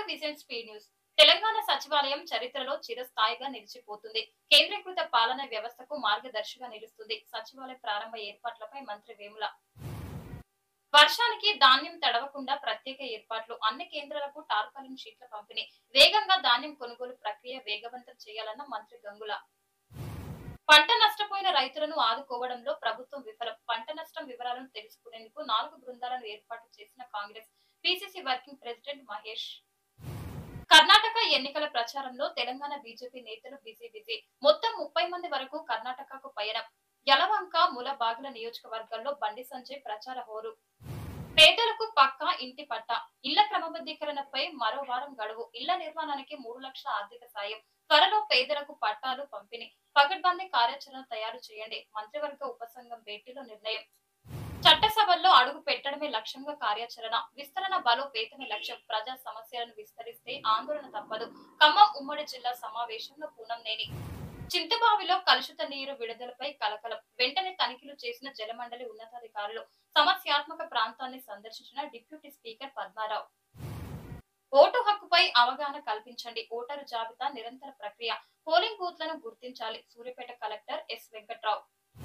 vision speed news Telangana సచివాలయం చరిత్రలో చిరస్థాయిగా నిలిచిపోతుంది కేంద్రీకృత పాలన వ్యవస్థకు మార్గదర్శిగా నిలుస్తుంది సచివాలయ ప్రారంభ ఏర్పాట్లపై మంత్రి వేముల వర్షానికి ధాన్యం తడవకుండా ప్రత్యేక ఏర్పాట్లు అన్ని కేంద్రాలకు టార్పాలిన్ షీట్ల పంపిణీ వేగంగా ధాన్యం కొనుగోలు ప్రక్రియ వేగవంతం చేయాలన్న మంత్రి గంగుల పంట నష్టపోయిన రైతులను ఆదుకోవడంలో ప్రభుత్వం విఫలం పంట నష్టం వివరాలను తెలుసుకునేందుకు నాలుగు బృందాలను ఏర్పాటు చేసిన Congress PCC working president Mahesh Karnataka ఎన్నికల ప్రచారంలో తెలంగాణ బీజేపీ నేతలు బిజీ బిజీ మొత్తం ముప్పై మంది వరకు కర్ణాటకకు పయనం యలవంక ములబాగుల నియోజకవర్గాల్లో బండి సంజయ్ ప్రచార హోరు పేదలకు పక్కా ఇంటి పట్ట ఇళ్ల క్రమబద్ధీకరణపై మరో వారం గడువు ఇళ్ల నిర్మాణానికి మూడు లక్షల ఆర్థిక సాయం త్వరలో పేదలకు పట్టాలు పంపిణీ పకడ్బందీ కార్యాచరణ తయారు చేయండి మంత్రివర్గ ఉపసంఘం భేటీలో నిర్ణయం చట్టసభల్లో అడుగు పెట్టడమే లక్ష్యంగా కార్యాచరణ విస్తరణ బలోపేతమే లక్ష్యం ప్రజా సమస్యలను విస్తరిస్తే ఆందోళన తప్పదు ఖమ్మం ఉమ్మడి జిల్లా సమావేశంలో పూనంనేని చింతబావిలో కలుషిత నీరు విడుదలపై కలకలం వెంటనే తనిఖీలు చేసిన జలమండలి ఉన్నతాధికారులు సమస్యాత్మక ప్రాంతాన్ని సందర్శించిన డిప్యూటీ స్పీకర్ పద్మారావు ఓటు హక్కుపై అవగాహన కల్పించండి ఓటరు జాబితా నిరంతర ప్రక్రియ పోలింగ్ బూత్లను గుర్తించాలి సూర్యాపేట కలెక్టర్ ఎస్ వెంకట్రావు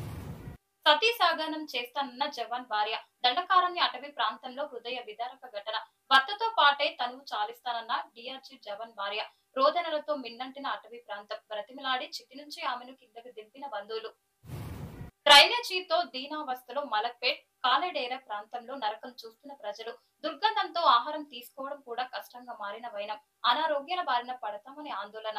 సతీ సాగానం చేస్తానన్న జవాన్ భార్య దండకారణ్య అటవీ ప్రాంతంలో హృదయ విదారక ఘటన భర్తతో పాటే తనువు చాలిస్తానన్న డిఆర్జీ జవాన్ భార్య రోదనలతో మిన్నంటిన అటవీ ప్రాంతం బ్రతిమిలాడి చితి నుంచి ఆమెను కిందకు దింపిన బంధువులు డ్రైనేజీతో దీనావస్థలో మలక్పేట్ కాలేడేర ప్రాంతంలో నరకం చూస్తున్న ప్రజలు దుర్గంధంతో ఆహారం తీసుకోవడం కూడా కష్టంగా మారిన వైనం అనారోగ్యాల బారిన పడతామని ఆందోళన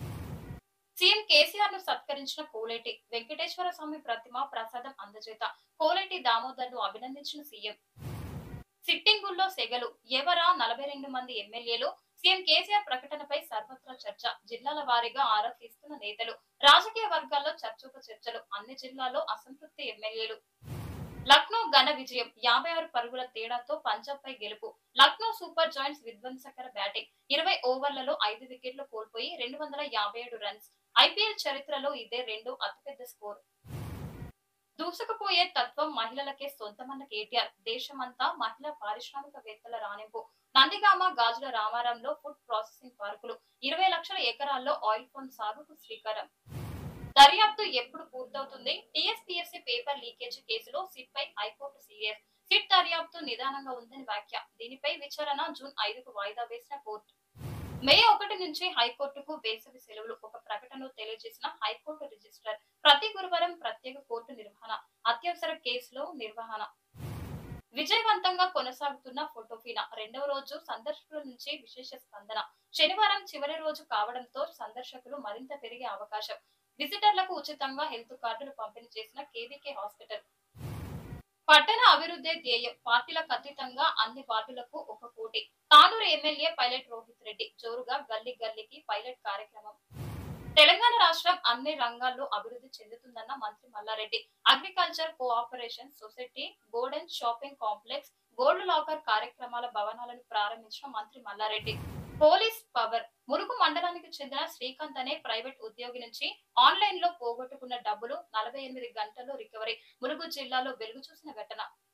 సీఎం కేసీఆర్ ను సత్కరించిన కోలేటి వెంకటేశ్వర స్వామి ప్రతిమ ప్రసాదం అందజేత కోలేటి దామోదర్ ను అభినందించిన సీఎం సిట్టింగుల్లో సెగలు ఎవరా నలభై రెండు మంది ఎమ్మెల్యేలు సీఎం కేసీఆర్ ప్రకటనపై సర్వత్రా చర్చ జిల్లాల వారీగా ఆరా తీస్తున్న నేతలు రాజకీయ వర్గాల్లో చర్చోప చర్చలు అన్ని జిల్లాల్లో అసంతృప్తి ఎమ్మెల్యేలు లక్నో ఘన విజయం యాభై ఆరు పరుగుల తేడాతో పంజాబ్ పై గెలుపు లక్నో సూపర్ జాయింట్స్ విధ్వంసకర బ్యాటింగ్ ఇరవై ఓవర్లలో ఐదు వికెట్లు కోల్పోయి రెండు వందల యాభై ఏడు రన్స్ ఐపీఎల్ చరిత్రలో ఇదే రెండు అతిపెద్ద స్కోర్ దూసుకుపోయే తత్వం మహిళలకే సొంతమన్న కేటీఆర్ దేశమంతా మహిళా పారిశ్రామికవేత్తల రాణింపు నందిగామ గాజుల రామారంలో ఫుడ్ ప్రాసెసింగ్ పార్కులు ఇరవై లక్షల ఎకరాల్లో ఆయిల్ ఫోన్ సాగుకు శ్రీకారం దర్యాప్తు ఎప్పుడు పూర్తవుతుంది టీఎస్పీఎస్సీ పేపర్ లీకేజీ కేసులో సిట్ పై హైకోర్టు సీరియస్ సిట్ దర్యాప్తు నిదానంగా ఉందని వ్యాఖ్య దీనిపై విచారణ జూన్ ఐదుకు వాయిదా వేసిన కోర్టు మే ఒకటి నుంచి హైకోర్టుకు వేసవి సెలవులు ఒక ప్రకటనలో తెలియజేసిన హైకోర్టు రిజిస్ట్రార్ ప్రతి గురువారం ప్రత్యేక కోర్టు నిర్వహణ అత్యవసర కేసులో నిర్వహణ విజయవంతంగా కొనసాగుతున్న ఫోటోఫీనా రెండవ రోజు సందర్శకుల నుంచి విశేష స్పందన శనివారం చివరి రోజు కావడంతో సందర్శకులు మరింత పెరిగే అవకాశం విజిటర్లకు ఉచితంగా హెల్త్ కార్డులు పంపిణీ చేసిన కేవీకే హాస్పిటల్ పట్టణ అభివృద్ధి ధ్యేయం పార్టీలకు అతీతంగా అన్ని వార్డులకు ఒక కోటి తానూరు ఎమ్మెల్యే పైలట్ రోహిత్ రెడ్డి జోరుగా గల్లీ గల్లీకి పైలట్ కార్యక్రమం తెలంగాణ రాష్ట్రం అన్ని రంగాల్లో అభివృద్ధి చెందుతుందన్న మంత్రి Mallareddy agriculture cooperation society golden shopping complex gold locker కార్యక్రమాల భవనాలను ప్రారంభించిన మంత్రి మల్లారెడ్డి పోలీస్ పవర్ మురుగు మండలానికి చెందిన శ్రీకాంత్ అనే ప్రైవేట్ ఉద్యోగి నుంచి ఆన్లైన్ లో పోగొట్టుకున్న డబ్బులు నలభై ఎనిమిది గంటల్లో రికవరీ మురుగు జిల్లాలో వెలుగు చూసిన ఘటన